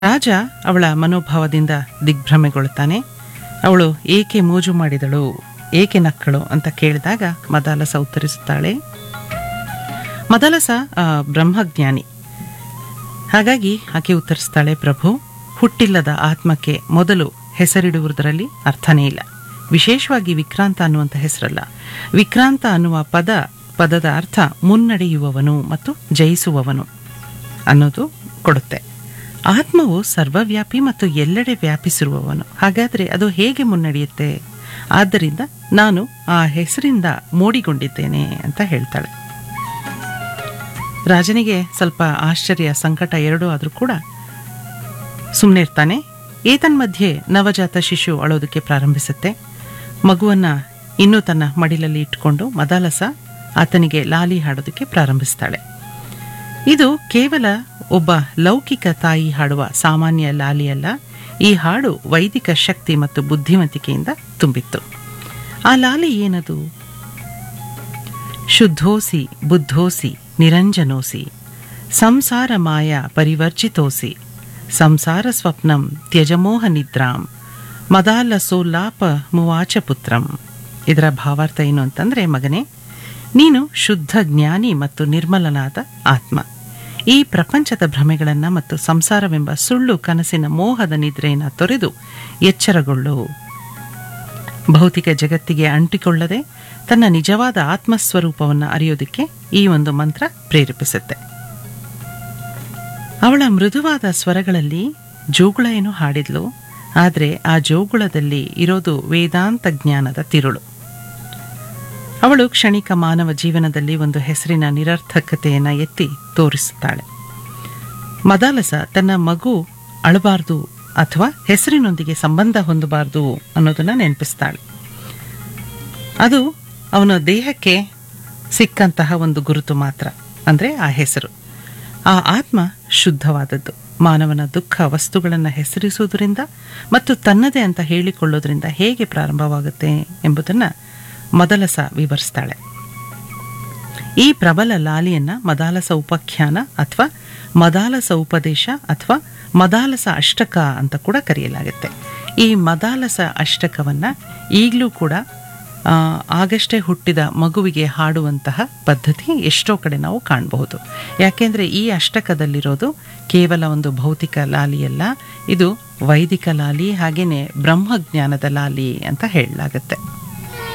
ರಾಜ ಅವಳ ಮನೋಭಾವದಿಂದ ದಿಗ್ಭ್ರಮೆಗೊಳ್ತಾನೆ ಅವಳು ಏಕೆ ಮೋಜು ಮಾಡಿದಳು ಏಕೆ ನಕ್ಕಳು ಅಂತ ಕೇಳಿದಾಗ ಮದಾಲಸ ಉತ್ತರಿಸುತ್ತಾಳೆ ಮದಾಲಸ ಆ, ಬ್ರಹ್ಮಜ್ಞಾನಿ ಹಾಗಾಗಿ ಆಕೆ ಉತ್ತರಿಸ್ತಾಳೆ ಪ್ರಭು ಹುಟ್ಟಿಲ್ಲದ ಆತ್ಮಕ್ಕೆ ಮೊದಲು ಹೆಸರಿಡುವುದರಲ್ಲಿ ಅರ್ಥನೇ ಇಲ್ಲ ವಿಶೇಷವಾಗಿ ವಿಕ್ರಾಂತ ಅನ್ನುವಂಥ ಹೆಸರಲ್ಲ ವಿಕ್ರಾಂತ ಅನ್ನುವ ಪದ ಪದದ ಅರ್ಥ ಮುನ್ನಡೆಯುವವನು ಮತ್ತು ಜಯಿಸುವವನು ಅನ್ನೋದು ಕೊಡುತ್ತೆ ಆತ್ಮವು ಸರ್ವವ್ಯಾಪಿ ಮತ್ತು ಎಲ್ಲೆಡೆ ವ್ಯಾಪಿಸಿರುವವನು ಹಾಗಾದರೆ ಅದು ಹೇಗೆ ಮುನ್ನಡೆಯುತ್ತೆ ಆದ್ದರಿಂದ ನಾನು ಆ ಹೆಸರಿಂದ ಮೂಡಿಗೊಂಡಿದ್ದೇನೆ ಅಂತ ಹೇಳ್ತಾಳೆ ರಾಜನಿಗೆ ಸ್ವಲ್ಪ ಆಶ್ಚರ್ಯ ಸಂಕಟ ಎರಡೂ ಆದರೂ ಕೂಡ ಸುಮ್ಮನೆ ಇರ್ತಾನೆ ಏತನ್ಮಧ್ಯೆ ನವಜಾತ ಶಿಶು ಅಳೋದಕ್ಕೆ ಪ್ರಾರಂಭಿಸುತ್ತೆ ಮಗುವನ್ನ ಇನ್ನೂ ತನ್ನ ಮಡಿಲಲ್ಲಿ ಇಟ್ಕೊಂಡು ಮದಾಲಸ ಆತನಿಗೆ ಲಾಲಿ ಹಾಡೋದಕ್ಕೆ ಪ್ರಾರಂಭಿಸ್ತಾಳೆ ಇದು ಕೇವಲ ಒಬ್ಬ ಲೌಕಿಕ ತಾಯಿ ಹಾಡುವ ಸಾಮಾನ್ಯ ಲಾಲಿ ಅಲ್ಲ ಈ ಹಾಡು ವೈದಿಕ ಶಕ್ತಿ ಮತ್ತು ಬುದ್ಧಿವಂತಿಕೆಯಿಂದ ತುಂಬಿತ್ತು ಆ ಲಾಲಿ ಏನದು ಶುದ್ಧೋಸಿ ಬುದ್ಧೋಸಿ ನಿರಂಜನೋಸಿ ಸಂಸಾರ ಮಾಯ ಪರಿವರ್ಜಿತೋಸಿ ಸಂಸಾರ ಸ್ವಪ್ನಂ ತ್ಯಜಮೋಹ ನಿದ್ರಾಂ ಮದಾಲ ಸೋಲ್ಲಾಪ ಮುವಾಚ ಪುತ್ರಂ ಇದರ ಭಾವಾರ್ಥ ಏನು ಅಂತಂದ್ರೆ ಮಗನೇ ನೀನು ಶುದ್ಧ ಜ್ಞಾನಿ ಮತ್ತು ನಿರ್ಮಲನಾದ ಆತ್ಮ ಈ ಪ್ರಪಂಚದ ಭ್ರಮೆಗಳನ್ನು ಮತ್ತು ಸಂಸಾರವೆಂಬ ಸುಳ್ಳು ಕನಸಿನ ಮೋಹದ ನಿದ್ರೆಯನ್ನು ತೊರೆದು ಎಚ್ಚರಗೊಳ್ಳು ಭೌತಿಕ ಜಗತ್ತಿಗೆ ಅಂಟಿಕೊಳ್ಳದೆ ತನ್ನ ನಿಜವಾದ ಆತ್ಮಸ್ವರೂಪವನ್ನು ಅರಿಯೋದಕ್ಕೆ ಈ ಒಂದು ಮಂತ್ರ ಪ್ರೇರೇಪಿಸುತ್ತೆ ಅವಳ ಮೃದುವಾದ ಸ್ವರಗಳಲ್ಲಿ ಜೋಗುಳ ಏನು ಹಾಡಿದ್ಲು ಆದರೆ ಆ ಜೋಗುಳದಲ್ಲಿ ಇರೋದು ವೇದಾಂತ ಜ್ಞಾನದ ತಿರುಳು ಅವಳು ಕ್ಷಣಿಕ ಮಾನವ ಜೀವನದಲ್ಲಿ ಒಂದು ಹೆಸರಿನ ನಿರರ್ಥಕತೆಯನ್ನು ಎತ್ತಿ ತೋರಿಸುತ್ತಾಳೆ ಮದಾಲಸ ತನ್ನ ಮಗು ಅಳಬಾರ್ದು ಅಥವಾ ಹೆಸರಿನೊಂದಿಗೆ ಸಂಬಂಧ ಹೊಂದಬಾರ್ದು ಅನ್ನೋದನ್ನ ನೆನಪಿಸ್ತಾಳೆ ಅದು ಅವನ ದೇಹಕ್ಕೆ ಸಿಕ್ಕಂತಹ ಒಂದು ಗುರುತು ಮಾತ್ರ ಅಂದರೆ ಆ ಹೆಸರು ಆ ಆತ್ಮ ಶುದ್ಧವಾದದ್ದು ಮಾನವನ ದುಃಖ ವಸ್ತುಗಳನ್ನು ಹೆಸರಿಸುವುದರಿಂದ ಮತ್ತು ತನ್ನದೇ ಅಂತ ಹೇಳಿಕೊಳ್ಳೋದ್ರಿಂದ ಹೇಗೆ ಪ್ರಾರಂಭವಾಗುತ್ತೆ ಎಂಬುದನ್ನು ಮದಲಸ ವಿವರಿಸ್ತಾಳೆ ಈ ಪ್ರಬಲ ಲಾಲಿಯನ್ನ ಮದಾಲಸ ಉಪಾಖ್ಯಾನ ಅಥವಾ ಮದಾಲಸ ಉಪದೇಶ ಅಥವಾ ಮದಾಲಸ ಅಷ್ಟಕ ಅಂತ ಕೂಡ ಕರೆಯಲಾಗುತ್ತೆ ಈ ಮದಾಲಸ ಅಷ್ಟಕವನ್ನ ಈಗಲೂ ಕೂಡ ಆ, ಆಗಷ್ಟೇ ಹುಟ್ಟಿದ ಮಗುವಿಗೆ ಹಾಡುವಂತಹ ಪದ್ಧತಿ ಎಷ್ಟೋ ಕಡೆ ನಾವು ಕಾಣಬಹುದು ಯಾಕೆಂದ್ರೆ ಈ ಅಷ್ಟಕದಲ್ಲಿರೋದು ಕೇವಲ ಒಂದು ಭೌತಿಕ ಲಾಲಿಯಲ್ಲ ಇದು ವೈದಿಕ ಲಾಲಿ ಹಾಗೇನೆ ಬ್ರಹ್ಮಜ್ಞಾನದ ಲಾಲಿ ಅಂತ ಹೇಳಲಾಗುತ್ತೆ